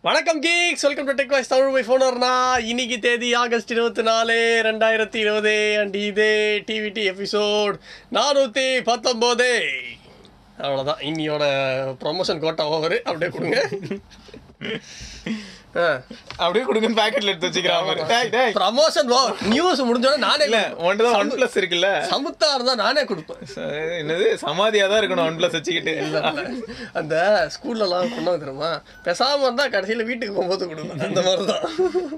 வணக்கம் geeks welcome to tech voice Tamil by ஃபோனர்னா இன்னைக்கு தேதி ஆகஸ்ட் இருபத்தி நாலு ரெண்டாயிரத்தி இருபது அண்ட் இதே டிவிடி எபிசோட் நானூற்றி பத்தொம்போது அவ்வளோதான் இன்னியோட ப்ரொமோஷன் கோட்டா ஓவர் அப்படியே கொடுங்க அப்படியே கொடுங்க பாக்கெட்ல எடுத்து வச்சுக்கிறான் டேய் டேய் ப்ரமோஷன் நியூஸ் முடிஞ்சோடனே நானே இல்ல உன்கிட்ட தான் ஒன் பிளஸ் இருக்குல்ல சமுத்தா இருந்தா நானே கொடுப்பேன் ச- என்னது சமாதியா தான் இருக்கணும் ஒன் பிளஸ் வச்சுக்கிட்டு அந்த ஸ்கூல்லலாம் கொண்டாந்து தெரியுமா பேசாம இருந்தா கடைசியில வீட்டுக்கு போகும்போது கொடுப்பேன் அந்த மாதிரி தான்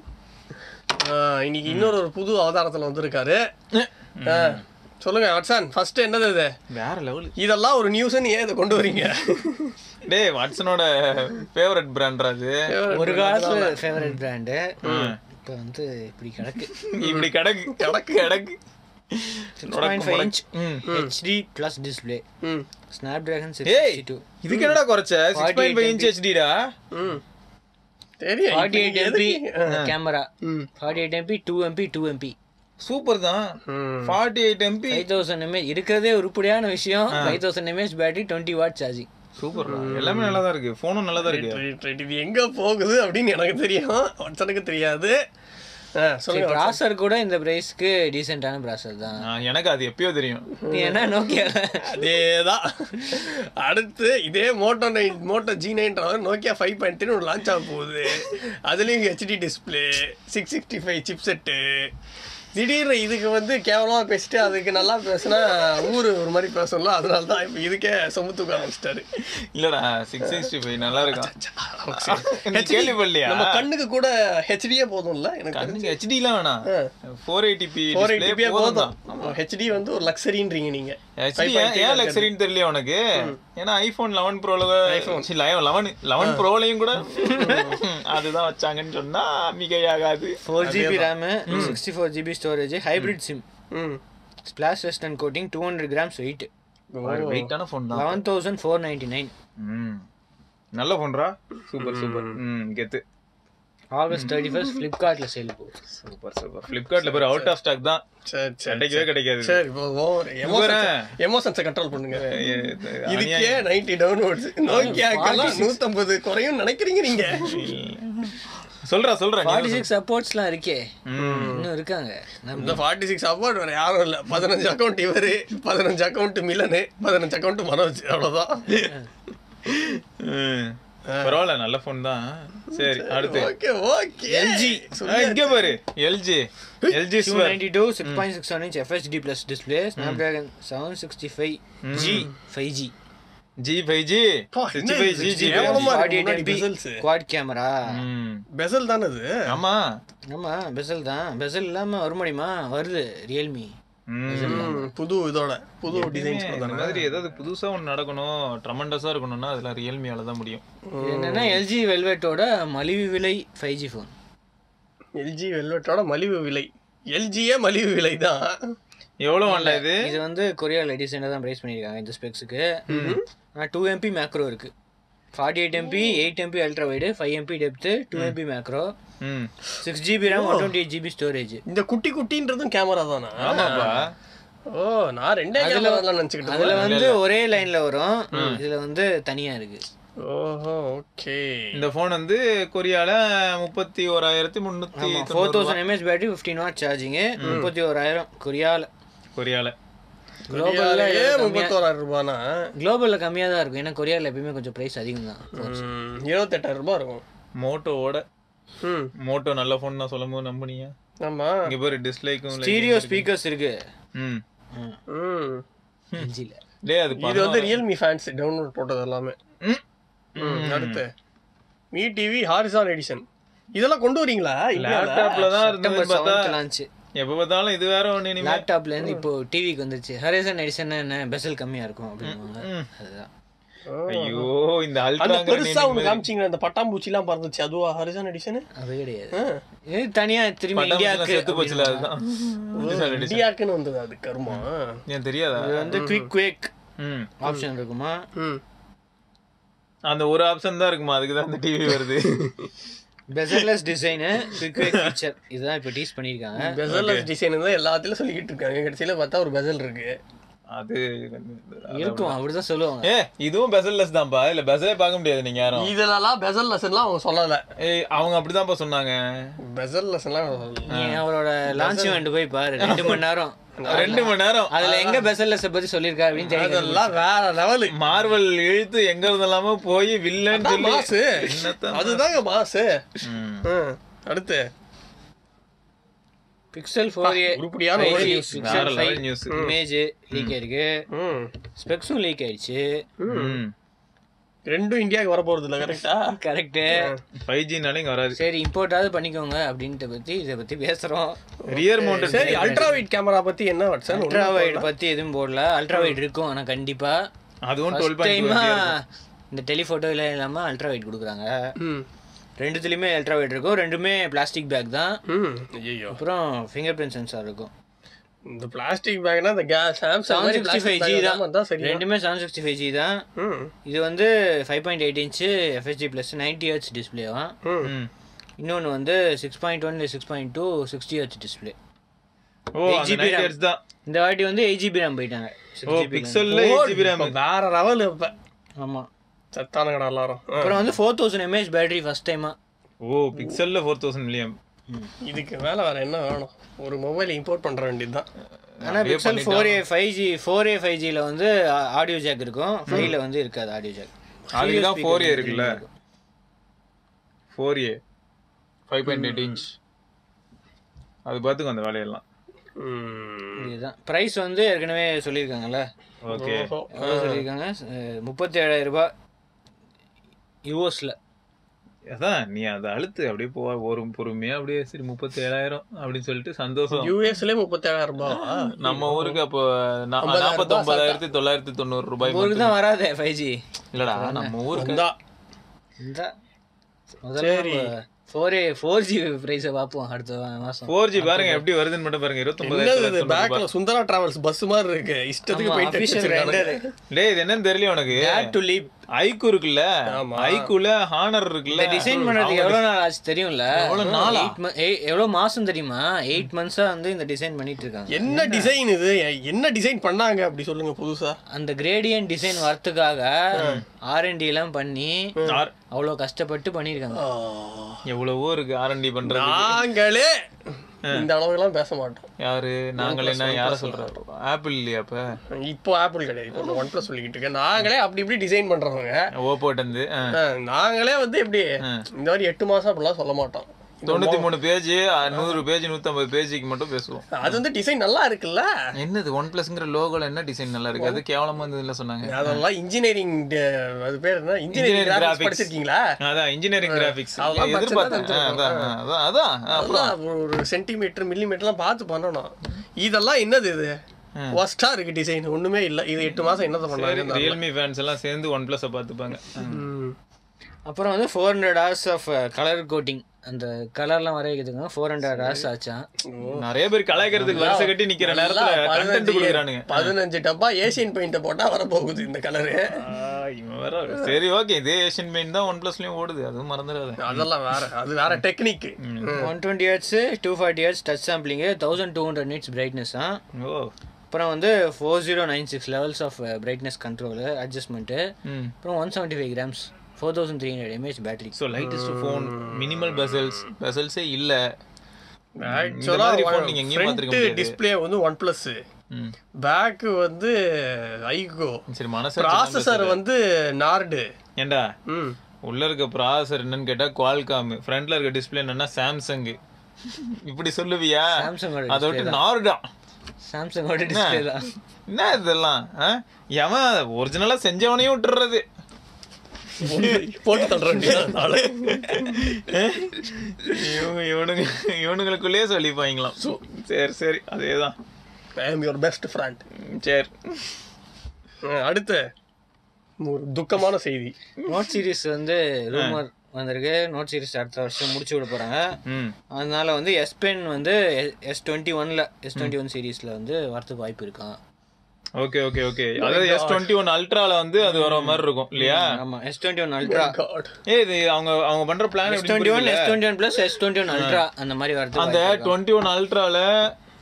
இன்னைக்கு இன்னொரு ஒரு புது அவதாரத்துல வந்திருக்காரு ஆ, சொல்லுங்க வாட்சன் ஃபர்ஸ்ட் என்னது இது வேற லெவல் இதெல்லாம் ஒரு நியூஸ் நீ ஏன் இதை கொண்டு வரீங்க டேய் வாட்சனோட ஃபேவரட் பிராண்ட்ரா அது ஒரு காலத்துல ஃபேவரட் பிராண்டு இப்போ வந்து இப்படி கிடக்கு இப்படி கிடக்கு கிடக்கு கிடக்கு பாயிண்ட் ஃபைவ் இன்ச் ம். ஹெச்டி ப்ளஸ் டிஸ்பிளே ம் ஸ்னாப் டிராகன் ஏய் சிக்ஸ் டூ இதுக்கு என்னடா குறைச்ச சிக்ஸ் பாயிண்ட் ஃபைவ் இன்ச் ஹெச்டிடா ம் தெரியும் ஃபார்ட்டி இப்ப எயிட் நீங்க எம்பி எதுக்கு- கேமரா ம் forty eight MP two MP two MP super தான் ம் forty eight MP five thousand mAh இருக்கிறதே உருப்படியான விஷயம் five thousand mAh battery twenty watt charging super எல்லாமே நல்லா தான் இருக்கு ஃபோனும் நல்லா தான் இருக்கு ரைட், ரைட். இது எங்க போகுது அப்படின்னு எனக்கு தெரியும் வாட்சனுக்கு தெரியாது ஆ, சொல்லுங்க வாட்சன். ப்ராசர் கூட இந்த பிரைஸ்க்கு டீசென்டான ப்ராசர் தான் ஆ, எனக்கு அது எப்பயோ தெரியும் நீ என்ன நோக்கியால அதேதான் அடுத்து இதே மோட்டோ நைன் மோட்டோ ஜி நைன்ன்ற Nokia five point three launch ஆக போகுது அதுலேயும் HD display six sixty five chipset திடீர்னு இதுக்கு வந்து கேவலமாக பேசிட்டு அதுக்கு நல்லா பேசினா ஊர் ஒரு மாதிரி பேசணும்ல அதனால தான் இப்போ இதுக்கே சொமுத்துக்க ஆரம்பிச்சிட்டாரு இல்லடா சிக்ஸ் சிக்ஸ்டி ஃபைவ் நல்லா இருக்கும் நீ கேள்விப்படலையா நம்ம கண்ணுக்கு கூட ஹெச்டியே போதும்ல எனக்கு கண்ணுக்கு ஹெச்டிலாம் வேணாம் ஃபோர் எயிட்டிபி ஃபோர் எயிட்டிபியே போதும் ஹெச்டி வந்து ஒரு லக்ஸரின்றீங்க நீங்க ஹெச்டி ஏன் லக்ஸரின்னு தெரியல உனக்கு ஏன்னா ஐபோன் லெவன் ப்ரோல லெவன் லெவன் ப்ரோலையும் கூட அதுதான் வச்சாங்கன்னு சொன்னா மிகையாகாது four GB RAM sixty four GB storage hybrid SIM ம் splash resistant coating two hundred grams weight வெயிட்டான ஃபோன் தான் eleven thousand four ninety nine ம். நல்ல ஃபோன்ரா சூப்பர் சூப்பர் ம் கெத்து ஆகஸ்ட் தேர்ட்டி ஃபர்ஸ்ட் ஃப்ளிப்கார்ட்டில் சேல் போகுது சூப்பர் சூப்பர் ஃப்ளிப்கார்ட்ல பேர் அவுட் ஆஃப் ஸ்டாக் தான் சரி சரி கிடைக்கவே கிடைக்காது சரி எமோஷன்ஸை கண்ட்ரோல் பண்ணுங்க இதுக்கே நைன்டி டவுன்லோட்ஸ் நோக்கியாக்கெல்லாம் நூத்தம்பது குறையும் நினைக்கிறீங்க நீங்க சொல்றா சொல்றா நீ ஃபார்ட்டி சிக்ஸ் சப்போர்ட்ஸ்லாம் இருக்கே இன்னும் இருக்காங்க நம்ம இந்த ஃபார்ட்டி சிக்ஸ் அவார்ட் வேற யாரும் இல்ல பதினஞ்சு அக்கௌண்ட் இவரு பதினஞ்சு அக்கௌண்ட் மிலனு பதினஞ்சு அக்கௌண்ட் மனோஜ் அவ்வளவுதான் ம். பரவாயில்ல நல்ல ஃபோன் தான் சரி அடுத்து ஓகே ஓகே எல்ஜி இங்க பாரு LG LG two ninety two six point six one inch FHD plus display Snapdragon seven sixty five G five G G five G பா, சிக்ஸ்டி என்ன ஃபைவ் இது? ஜி ஜி கேவலமா forty இருக்கு eight முன்னாடி MP bezels. Quad camera ம். Bezel தானே அது ஆமா ஆமா பெசல் தான் பெசல் இல்லாம வர முடியுமா வருது ரியல்மி ம். ம், புது இதோட புது டிசைன்ஸ் இந்த மாதிரி ஏதாவது புதுசா ஒண்ணு நடக்கணும் ட்ரமண்டஸா இருக்கணும்னா அதெல்லாம் ரியல்மியால தான் முடியும் என்னன்னா எல்ஜி வெல்வெட்டோட மலிவு விலை ஃபைவ் ஜி ஃபோன் எல்ஜி வெல்வெட்டோட மலிவு விலை எல்ஜியே மலிவு விலை தான் எவ்வளவு வேண்டா இது இது வந்து கொரியாவில் ரீசெண்டாக தான் ப்ரைஸ் பண்ணியிருக்காங்க இந்த ஸ்பெக்ஸுக்கு ஆனால் டூ எம்பி மேக்ரோ இருக்கு forty eight MP eight MP ultra wide five MP depth two MP macro ம் six GB RAM one twenty eight GB storage இந்த குட்டி குட்டின்றதும் கேமரா தானா ஆமாப்பா ஓ நான் ரெண்டே கேமரா தான் நினைச்சுக்கிட்டேன் அதுல வந்து ஒரே லைன்ல வரும் இதுல வந்து தனியா இருக்கு ஓஹோ ஓகே இந்த போன் வந்து கொரியால முப்பத்தி ஓராயிரத்தி முன்னூத்தி four thousand mAh battery fifteen watt சார்ஜிங்கு முப்பத்தி ஓராயிரம் கொரியால கொரியால குளோபல்ல ஏ முப்பத்தோராயிரம் ரூபானா குளோபல்ல கம்மியா தான் இருக்கும் ஏன்னா கொரியால எப்பயுமே கொஞ்சம் பிரைஸ் அதிகம் தான் ம், இருபத்தெட்டாயிரம் ரூபாய் இருக்கும் மோட்டோவோட ம் மோட்டோ நல்ல போன் நான் சொல்லும் போது நம்புனீங்க ஆமா இங்க பாரு டிஸ்லைக்கும் ஸ்டீரியோ ஸ்பீக்கர்ஸ் இருக்கு ம் ம் எல்ஜில டேய் அது இது வந்து ரியல்மி ஃபேன்ஸ் டவுன்லோட் போட்டது எல்லாமே ம். ம், அடுத்து மீ டிவி ஹாரிசான் எடிஷன் இதெல்லாம் கொண்டு வரீங்களா இந்தியால லேப்டாப்ல தான் செப்டம்பர் இருந்தது பார்த்தா செவன்த் லான்ச் எப்ப பார்த்தாலும் இது வேற ஒண்ணு இனிமே லேப்டாப்ல இருந்து இப்போ டிவிக்கு வந்துருச்சு ஹரிசன் எடிஷன் என்ன பெசல் கம்மியா இருக்கும் அப்படின்வாங்க ம். அதுதான் ஐயோ இந்த அந்த அல்ட்ரா பெருசா ஒன்று காமிச்சிங்க அந்த பட்டாம்பூச்சி எல்லாம் பறந்துச்சு அதுவா ஹாரிசான் எடிஷன் அது கிடையாது இது தனியா திரும்பி இந்தியாவுக்கு செத்து போச்சுல அதுதான் இந்தியாக்குன்னு வந்தது அது கருமா ஏன் தெரியாதா இது வந்து குவிக் குவேக் ம் ஆப்ஷன் இருக்குமா ம் அந்த ஒரு ஆப்ஷன் தான் இருக்குமா அதுக்கு தான் இந்த டிவி வருது bezelless design quick quake feature இதுதான் இப்போ டீஸ் பண்ணியிருக்காங்க பெசல் டிசைன் தான் எல்லாத்துலயும் சொல்லிக்கிட்டு இருக்காங்க கடைசியில பார்த்தா ஒரு பெசல் இருக்கு அது இருக்கும் அப்படிதான் சொல்லுவாங்க ஏ இதுவும் பெசல்லெஸ் தான்ப்பா இல்ல பெசலே பார்க்க முடியாது நீங்க யாரும் இதெல்லாம் பெசல் லெசன்லாம் அவங்க சொல்லல ஏய் அவங்க அப்படிதான்ப்பா சொன்னாங்க பெசல் லெசன்லாம் நீ அவரோட லான்ச் இவெண்ட் போய் பாரு ரெண்டு மணி நேரம் ரெண்டு மணி நேரம் அதுல எங்க பெசல்லஸ் பத்தி சொல்லியிருக்கா அப்படின்னு தெரியும் அதெல்லாம் வேற லெவலு மார்வல் இழுத்து எங்க இருந்தெல்லாமோ போய் வில்லன்னு சொல்லி மாசு என்னத்த அதுதாங்க மாசு ம். ம். அடுத்து பிக்சல் ஃபோர் ஏ உருப்படியான ஒரு news. வேற level news. இமேஜ் லீக் ஆயிருக்கு ம். ஸ்பெக்ஸும் லீக் ஆயிடுச்சு ம். ரெண்டும் இந்தியாவுக்கு வர போறது இல்ல கரெக்டா கரெக்ட் 5G-னால இங்க வராது சரி இம்போர்ட்டாவது பண்ணிக்கோங்க அப்படின்ட்டு பத்தி இதை பத்தி பேசுறோம் ரியர் மவுண்டட் சரி அல்ட்ரா வைட் கேமரா பத்தி என்ன வாட்ஸ்அப் அல்ட்ரா வைட் பத்தி எதுவும் போடல அல்ட்ரா வைட் இருக்கும் ஆனா கண்டிப்பா அதுவும் டுவெல் ஃபர்ஸ்ட் டைமா பாயிண்ட் இந்த டெலிஃபோட்டோல இல்லாம அல்ட்ரா வைட் கொடுக்குறாங்க ம் ரெண்டுத்துலயுமே அல்ட்ரா வைட் இருக்கும் ரெண்டுமே பிளாஸ்டிக் பேக் தான் ம் ஐயோ அப்புறம் ஃபிங்கர் பிரிண்ட் சென்சார் இருக்கும் இந்த பிளாஸ்டிக் பேக்னா இந்த கேஸ் சாம்சங் செவன் மாதிரி சிக்ஸ்டி ஃபைவ் ஜி தான் தான் சரி ரெண்டுமே செவன் சிக்ஸ்டி ஃபைவ் ஜி தான் ம் இது வந்து five point eight inch FSG plus ninety H டிஸ்பிளேவா ம் இன்னொன்று வந்து six point one six point two sixty H display ஓ அந்த 8GB 9 RAM. ஹெர்ட்ஸ் தான் இந்த வாட்டி வந்து எயிட் ஜிபி ரேம் போயிட்டாங்க ஓ பிக்சல்ல 8GB RAM இப்ப வேற லெவல் இப்ப ஆமாம் சத்தானுங்கடா எல்லாரும் ஆ. அப்புறம் வந்து four thousand mAh battery first டைமா ஓ பிக்சல்ல 4000 மில்லியம் இதுக்கு மேல வேற என்ன வேணும் ஒரு மொபைல் இம்போர்ட் பண்ற வேண்டியதுதான் ஆனால் Pixel four A five G four A five ஜியில் வந்து ஆடியோ ஜாக் இருக்கும் ஃபைவ்ல வந்து இருக்காது ஆடியோ ஜாக் அதுக்கு தான் 4A இருக்குல்ல 4A 5.8 இன்ச் அது பார்த்துக்கோ அந்த வேலையெல்லாம் ம். இதுதான் ப்ரைஸ் வந்து ஏற்கனவே சொல்லியிருக்காங்கல்ல ஓகே ஓஹோ. எவ்வளோ சொல்லியிருக்காங்க முப்பத்தி ஏழாயிரம் ரூபாய் யூஎஸில் அதான் நீ அதை அழுத்து அப்படியே போ ஒரு பொறுமையா அப்படியே சரி முப்பத்தி ஏழாயிரம் அப்படின்னு சொல்லிட்டு சந்தோஷம் யூஎஸ்ல முப்பத்தேழாயிரம் ரூபாவா நம்ம ஊருக்கு அப்போ நாற்பத்தி ஒன்பதாயிரத்தி தொள்ளாயிரத்தி தொண்ணூறு ரூபாய் ஊருக்கு தான் வராதே ஃபைவ் ஜி இல்லடா நம்ம ஊருக்கு இந்தா. இந்த முதல்ல ஃபோர் ஏ ஃபோர் ஜி ப்ரைஸை பார்ப்போம் அடுத்த மாதம் ஃபோர் ஜி பாருங்க எப்படி வருதுன்னு மட்டும் பாருங்க என்னது இது இருபத்தொன்பதாயிரத்தி பேக்ல சுந்தரா டிராவல்ஸ் பஸ் மாதிரி இருக்கு இஷ்டத்துக்கு போயிட்டு அஃபிஷியல் ரெண்டர் டேய் இது என்னன்னு தெரியல உனக்கு டு லீப் ஐக்கு இருக்குல்ல ஆமா. ஐக்குல ஹானர் இருக்குல்ல டிசைன் பண்றதுக்கு எவ்வளவு நாள் ஆச்சு தெரியும்ல எவ்வளவு நாளா எவ்வளவு மாசம் தெரியுமா எயிட் மந்த்ஸா வந்து இந்த டிசைன் பண்ணிட்டு இருக்காங்க என்ன டிசைன் இது என்ன டிசைன் பண்ணாங்க அப்படி சொல்லுங்க புதுசா அந்த கிரேடியன் டிசைன் வரத்துக்காக ஆர்என்டி எல்லாம் பண்ணி ஆர்- அவ்வளவு கஷ்டப்பட்டு பண்ணிருக்காங்க எவ்வளவோ இருக்கு ஆர்என்டி பண்றது நாங்களே இந்த அளவுக்குலாம் பேச மாட்டோம் யாரு நாங்கள் என்ன யார சொல்றாரு ஆப்பிள் இல்லையா அப்ப இப்போ ஆப்பிள் கிடையாது இப்போ ஒன் பிளஸ் சொல்லிக்கிட்டு இருக்கேன் நாங்களே அப்படி இப்படி டிசைன் பண்றவங்க ஓப்போட்ட இருந்து ஆ. ஆ, நாங்களே வந்து எப்படி இந்த மாதிரி எட்டு மாசம் அப்படிலாம் சொல்ல மாட்டோம் தொண்ணூத்தி மூணு பேஜ் நூறு பேஜ் நூத்தம்பது பேஜுக்கு மட்டும் பேசுவோம் அது வந்து டிசைன் நல்லா இருக்குல்ல என்னது ஒன் பிளஸ்ங்கிற லோகோல என்ன டிசைன் நல்லா இருக்கு அது கேவலமா இருந்ததுல சொன்னாங்க அதெல்லாம் இன்ஜினியரிங் அது பேர் என்ன Engineering இன்ஜினியரிங் graphics. கிராஃபிக்ஸ் படிச்சிருக்கீங்களா அதான் இன்ஜினியரிங் கிராபிக்ஸ் அதெல்லாம் எதிர்பார்த்தேன் படிச்சா ஆ, அதான் ஆ, அதான் அதான் ஆ, அப்புறம் அதெல்லாம் ஒரு சென்டிமீட்டர் மில்லிமீட்டர்லாம் பார்த்து பண்ணணும் இதெல்லாம் என்னது இது ஒஸ்டா இருக்கு டிசைன் ஒண்ணுமே இல்ல இது எட்டு மாசம் என்னத பண்ணாங்க ரியல்மி ஃபேன்ஸ் எல்லாம் சேர்ந்து ஒன் பிளஸ் பார்த்துப்பாங்க அப்புறம் வந்து four hundred hours of colour coating அந்த கலர்லாம் வர வைக்கிறதுக்கு ஃபோர் ஹண்ட்ரட் ஹவர்ஸ் ஆச்சான் நிறைய பேர் கலாய்க்கிறதுக்கு வரிசை கட்டி நிக்கிற நேரத்துல கண்டென்ட் கொடுக்குறானுங்க பதினஞ்சு டப்பா ஏசியன் பெயிண்ட போட்டா வர போகுது இந்த கலரு ஆ, இவன் வேற சரி ஓகே இதே ஏஷியன் பெயிண்ட் தான் ஒன் பிளஸ்லயும் ஓடுது அதுவும் மறந்துடாத அதெல்லாம் வேற அது வேற technique one twenty hertz two forty hertz touch sampling thousand two hundred nits brightness தான் ஓ அப்புறம் வந்து four zero nine six levels of brightness control adjustment ம் அப்புறம் one seventy five grams four thousand three hundred mAh battery so lightest phone minimal bezels பெசல்ஸே இல்ல ஆக்சுவலா மாதிரி phone நீங்க எங்கேயும் பார்த்திருக்க முடியாது. டிஸ்ப்ளே வந்து ஒன் பிளஸ் ம் பேக் வந்து ஐகோ சரி மனசு ப்ராசஸர் வந்து நார்டு ஏண்டா ம் உள்ள இருக்க ப்ராசஸர் என்னன்னு கேட்டா குவால்காம் ஃப்ரண்ட்ல இருக்க டிஸ்பிளே என்னன்னா சாம்சங் இப்படி சொல்லுவியா சாம்சங்கோட அதை விட்டு நார்டா சாம்சங்கோட டிஸ்பிளே தான் என்ன இதெல்லாம் ஆ? எவன் ஒரிஜினலா செஞ்சவனையும் விட்டுறது போட்டு தள்ளுற வேண்டியதான் நாளை. இவங்க இவனுங்க இவனுங்களுக்குள்ளேயே சொல்லிப்பாங்களாம் சரி சரி அதேதான் I am your best friend ம், சரி அஹ் அடுத்து ஒரு துக்கமான செய்தி நோட் சீரிஸ் வந்து ரூமர் வந்திருக்கு நோட் சீரிஸ் அடுத்த வருஷம் முடிச்சு விட போறாங்க ம் அதனால வந்து எஸ் பென் வந்து எஸ் டுவெண்ட்டி ஒன்ல எஸ் டுவெண்ட்டி ஒன் சீரீஸ்ல வந்து வரதுக்கு வாய்ப்பு இருக்கான் ஓகே ஓகே ஓகே அதாவது எஸ் டுவெண்ட்டி ஒன் அல்ட்ரால வந்து அது வர மாதிரி இருக்கும் இல்லையா ஆமா S twenty one ultra God. ஏ இது அவங்க அவங்க பண்ற plan S twenty one S twenty one plus S twenty one ultra அந்த மாதிரி வரதுக்கு அந்த வாய்ப்பு இருக்கு. டுவெண்ட்டி ஒன் அல்ட்ரால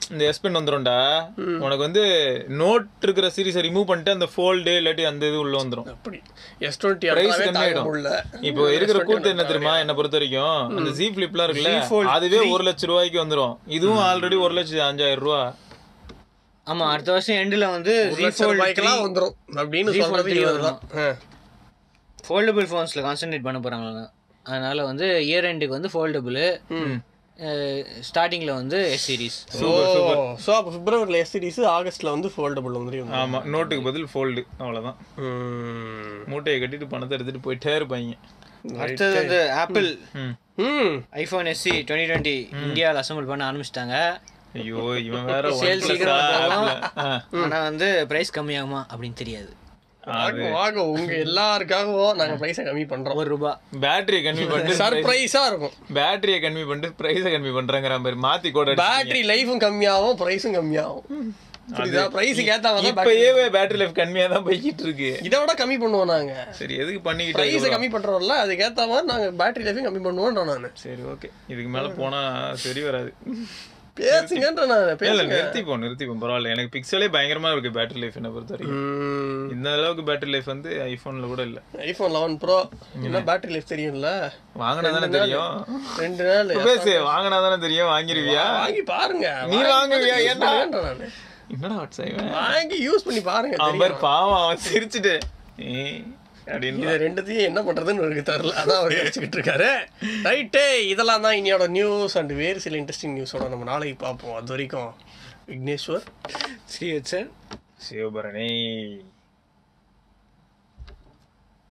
இந்த எஸ் பென் வந்துரும்டா உனக்கு வந்து நோட் இருக்கிற சீரிஸை ரிமூவ் பண்ணிட்டு அந்த ஃபோல்டு இல்லாட்டி அந்த இது உள்ள வந்துரும் அப்படி எஸ் டுவெண்ட்டி Price அல்ட்ராவே தாங்க கம்மியாயிடும். முடியல இப்போ இருக்கிற கூத்து என்ன தெரியுமா என்ன பொறுத்த வரைக்கும் அந்த ஜி ஃபிளிப்லாம் இருக்குல்ல அதுவே ஒரு லட்சம் ரூபாய்க்கு வந்துரும் இதுவும் ஆல்ரெடி ஒரு லட்சம் அஞ்சாயிரம் ரூபா ஆமா அடுத்த வருஷம் எண்டில் வந்து ஒரு லட்சம் ரூபாய்க்கெல்லாம் வந்துரும் அப்படின்னு G Fold சொல்றது three இவர்தான் ஆ. ஃபோல்டபுள் ஃபோன்ஸில் கான்சென்ட்ரேட் பண்ண போகிறாங்க அதனால வந்து இயர் எண்டுக்கு வந்து ஃபோல்டபுள் ஸ்டார்டிங்கில் வந்து எஸ் சீரிஸ் ஓ ஸோ அப்போ பிப்ரவரியில் எஸ் சீரிஸ் ஆகஸ்ட்ல வந்து ஃபோல்டபுள் வந்துடும் ஆமா நோட்டுக்கு பதில் ஃபோல்டு அவ்வளவுதான் மூட்டையை கட்டிட்டு பணத்தை எடுத்துட்டு போயிட்டே இருப்பாங்க அடுத்தது வந்து ஆப்பிள் ம். ம் ஐஃபோன் எஸ்சி டுவெண்ட்டி டுவெண்ட்டி இந்தியாவில் அசம்பிள் பண்ண ஆரம்பிச்சிட்டாங்க ஐயோ இவன் வேற Sales OnePlus சீக்கிரம் ஆ, போகும். Apple ஆ. ஆனால் வந்து ப்ரைஸ் கம்மியாகுமா அப்படின்னு தெரியாது வாங்க வாங்க உங்க எல்லாருக்காகவும் நாங்க பிரைஸை கம்மி பண்றோம் ஒரு ரூபா பேட்டரியை கம்மி பண்ணிட்டு சர்ப்ரைஸா இருக்கும் பேட்டரியை கம்மி பண்ணிட்டு பிரைஸை கம்மி பண்றாங்கிற மாதிரி மாத்தி கூட பேட்டரி லைஃபும் கம்மியாகும் பிரைஸும் கம்மியாகும் புரியுதா பிரைஸுக்கு ஏத்த மாதிரி தான் இப்பயே பேட்டரி லைஃப் கம்மியா தான் போய்கிட்டு இருக்கு இதை விட கம்மி பண்ணுவோம் நாங்க சரி எதுக்கு பண்ணிக்கிட்டு பிரைஸை அதுக்கப்புறம்? கம்மி பண்றோம்ல அதுக்கு ஏத்த மாதிரி நாங்க பேட்டரி லைஃபையும் கம்மி பண்ணுவோம்ன்ற நானு சரி ஓகே இதுக்கு மேல போனா சரி வராது பேசுங்கன்ற நான் இல்ல பேசுங்க நிறுத்திப்போம் நிறுத்திப்போம் பரவாயில்ல எனக்கு பிக்சலே பயங்கரமா இருக்கு பேட்டரி லைஃப் என்ன பொறுத்த வரைக்கும் ம், இந்த அளவுக்கு பேட்டரி லைஃப் வந்து ஐபோன்ல கூட இல்ல ஐபோன் லெவன் ப்ரோ என்ன பேட்டரி லைஃப் தெரியும்ல வாங்கினா தானே தெரியும் ரெண்டு நாள் பேசு வாங்கினா தானே தெரியும் வாங்கிருவியா வாங்கி பாருங்க நீ வாங்கி வாங்குவியா? use ஏன்டா? பண்ணுங்கன்ற நானு. என்னடா வாட்ஸ் இவன் வாங்கி யூஸ் பண்ணி பாருங்க அவன் தெரியும். பேர் பாவம் அவன் சிரிச்சுட்டு ஏய், அப்படின்னு இது ரெண்டுத்தையும் என்ன பண்றதுன்னு எனக்கு தெரியல அதான் அவர் யோசிச்சுக்கிட்டு இருக்காரு ரைட்டு இதெல்லாம் தான் இனியோட நியூஸ் அண்ட் வேறு சில இன்ட்ரெஸ்டிங் நியூஸோட நம்ம நாளைக்கு பார்ப்போம் அது வரைக்கும் விக்னேஸ்வர் ஸ்ரீ வச்சன் சிவபரணி